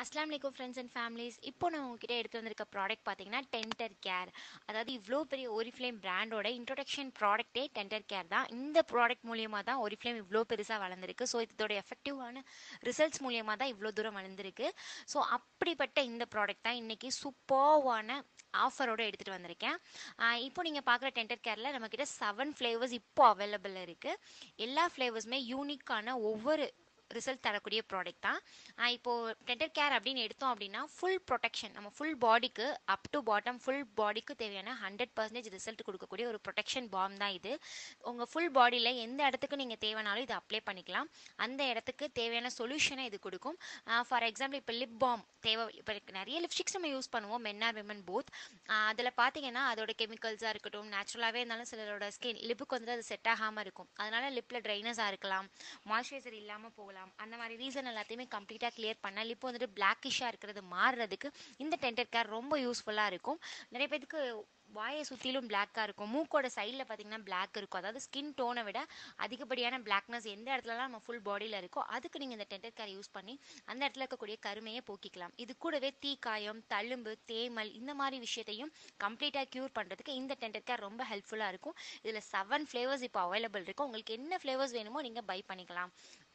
அஸ்லாம் வலைக்கும் friends and families இப்போ நான் உங்ககிட்ட எடுத்து வந்திருக்க ப்ராடக்ட் பார்த்தீங்கன்னா டென்டர் கேர் அதாவது இவ்வளோ பெரிய ஒரிஃப்ளேம் பிராண்டோட இன்ட்ரொடக்ஷன் ப்ராடக்ட்டே டென்டர் கேர் தான் இந்த ப்ராடக்ட் மூலியமாக தான் ஒரிஃப்ளேம் இவ்வளோ பெருசாக வளர்ந்துருக்கு ஸோ இதோட எஃபெக்டிவான ரிசல்ட்ஸ் மூலியமாக தான் இவ்வளோ தூரம் வளர்ந்துருக்கு ஸோ அப்படிப்பட்ட இந்த ப்ராடக்ட் தான் இன்றைக்கி சூப்பர்வான ஆஃபரோடு எடுத்துகிட்டு வந்திருக்கேன் ஆஹ் இப்போ நீங்கள் பார்க்குற டென்டர் கேரில் நம்மக்கிட்ட செவன் ஃப்ளேவர்ஸ் இப்போ அவைலபிள் இருக்குது எல்லா ஃப்ளேவர்ஸுமே யூனிக்கான ஒவ்வொரு ரிசல்ட் தரக்கூடிய ப்ராடக்ட் தான் ஆஹ் இப்போ டென்டர் கேர் அப்படின்னு எடுத்தோம் அப்படின்னா ஃபுல் ப்ரொடெக்ஷன் நம்ம ஃபுல் பாடிக்கு அப் டு பாட்டம் ஃபுல் பாடிக்கு தேவையான ஹண்ட்ரட் பர்சன்டேஜ் ரிசல்ட் கொடுக்கக்கூடிய ஒரு ப்ரொடெக்ஷன் பாம் தான் இது உங்கள் ஃபுல் பாடியில் எந்த இடத்துக்கு நீங்கள் தேவைனாலும் இது அப்ளை பண்ணிக்கலாம் அந்த இடத்துக்கு தேவையான சொல்யூஷனை இது கொடுக்கும் ஃபார் எக்ஸாம்பிள் இப்போ லிப் பாம் தேவை இப்போ நிறைய லிப்ஸ்டிக்ஸ் நம்ம யூஸ் பண்ணுவோம் மென் ஆர் விமன் போத் அதில் பார்த்தீங்கன்னா அதோட கெமிக்கல்ஸாக இருக்கட்டும் நேச்சுரலாகவே இருந்தாலும் சிலரோட ஸ்கின் லிப்புக்கு வந்து அது செட் ஆகாமல் இருக்கும் அதனால லிப்பில் ட்ரைனஸாக இருக்கலாம் மாய்ஸ்சரைசர் இல்லாமல் போகலாம் அந்த மாதிரி ரீசன் எல்லாத்தையுமே கம்ப்ளீட்டாக கிளியர் பண்ண லிப் வந்துட்டு பிளாக்கிஷாக இருக்கிறது மாறுறதுக்கு இந்த டென்டர் கேர் ரொம்ப யூஸ்ஃபுல்லாக இருக்கும் நிறைய பேருக்கு வாயை சுற்றிலும் பிளாக்காக இருக்கும் மூக்கோட சைடில் பார்த்தீங்கன்னா பிளாக் இருக்கும் அதாவது ஸ்கின் டோனை விட அதிகப்படியான பிளாக்னஸ் எந்த இடத்துலலாம் நம்ம ஃபுல் பாடியில் இருக்கோ அதுக்கு நீங்கள் இந்த டென்டர் கேர் யூஸ் பண்ணி அந்த இடத்துல இருக்கக்கூடிய கருமையை போக்கிக்கலாம் இது கூடவே தீக்காயம் தழும்பு தேமல் இந்த மாதிரி விஷயத்தையும் கம்ப்ளீட்டாக க்யூர் பண்ணுறதுக்கு இந்த டென்டர் கேர் ரொம்ப ஹெல்ப்ஃபுல்லாக இருக்கும் இதில் செவன் ஃப்ளேவர்ஸ் இப்போ அவைலபிள் இருக்கும் உங்களுக்கு என்ன ஃப்ளேவர்ஸ் வேணுமோ நீங்கள் பை பண்ணிக்கலாம்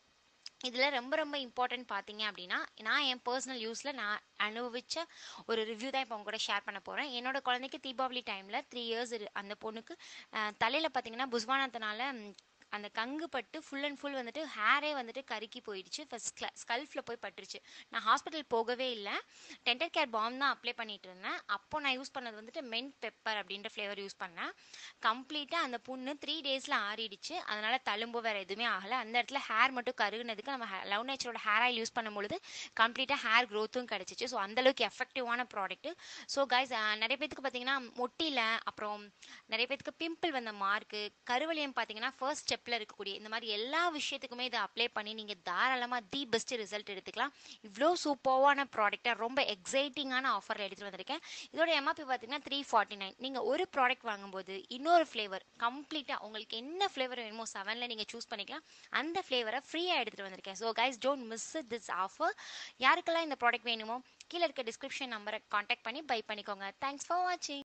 இதில் ரொம்ப ரொம்ப இம்பார்ட்டன்ட் பார்த்தீங்க அப்படின்னா நான் என் பர்சனல் யூஸில் நான் அனுபவித்த ஒரு ரிவ்யூ தான் இப்போ உங்க கூட ஷேர் பண்ண போகிறேன் என்னோட குழந்தைக்கு தீபாவளி டைமில் த்ரீ இயர்ஸ் அந்த பொண்ணுக்கு தலையில் பார்த்தீங்கன்னா புஸ்வானத்தினால அந்த கங்கு பட்டு ஃபுல் அண்ட் ஃபுல் வந்துட்டு ஹேரே வந்துட்டு கருக்கி போயிடுச்சு ஃபஸ்ட் ஸ்கல்ஃபில் போய் பட்டுருச்சு நான் ஹாஸ்பிட்டல் போகவே இல்லை டென்டர் கேர் பாம் தான் அப்ளை பண்ணிட்டு இருந்தேன் அப்போ நான் யூஸ் பண்ணது வந்துட்டு மென்ட் பெப்பர் அப்படின்ற ஃப்ளேவர் யூஸ் பண்ணேன் கம்ப்ளீட்டாக அந்த புண்ணு த்ரீ டேஸில் ஆறிடுச்சு அதனால் தழும்போ வேறு எதுவுமே ஆகலை அந்த இடத்துல ஹேர் மட்டும் கருகுனதுக்கு நம்ம லவ் நேச்சரோட ஹேர் ஆயில் யூஸ் பண்ணும்பொழுது கம்ப்ளீட்டாக ஹேர் க்ரோத்தும் கிடச்சிச்சு ஸோ அந்தளவுக்கு எஃபெக்டிவான ப்ராடக்ட்டு ஸோ கைஸ் நிறைய பேத்துக்கு பார்த்தீங்கன்னா மொட்டியில் அப்புறம் நிறைய பேத்துக்கு பிம்பிள் வந்த மார்க்கு கருவலியம் பார்த்தீங்கன்னா ஃபர்ஸ்ட் ஸ்டெப்பில் இருக்கக்கூடிய இந்த மாதிரி எல்லா விஷயத்துக்குமே இதை அப்ளை பண்ணி நீங்கள் தாராளமாக தி பெஸ்ட் ரிசல்ட் எடுத்துக்கலாம் இவ்வளோ சூப்பர்வான ப்ராடக்டாக ரொம்ப எக்ஸைட்டிங்கான ஆஃபரில் எடுத்துகிட்டு வந்திருக்கேன் இதோட எம்ஆர்பி பார்த்தீங்கன்னா த்ரீ ஃபார்ட்டி நைன் நீங்கள் ஒரு ப்ராடக்ட் வாங்கும்போது இன்னொரு ஃப்ளேவர் கம்ப்ளீட்டாக உங்களுக்கு என்ன ஃப்ளேவர் வேணுமோ செவனில் நீங்கள் சூஸ் பண்ணிக்கலாம் அந்த ஃப்ளேவரை ஃப்ரீயாக எடுத்துகிட்டு வந்திருக்கேன் so guys don't miss this offer யாருக்கெல்லாம் இந்த ப்ராடக்ட் வேணுமோ கீழே இருக்க டிஸ்கிரிப்ஷன் நம்பரை காண்டாக்ட் பண்ணி பை பண்ணிக்கோங்க தேங்க்ஸ் ஃபார் வாட்சிங்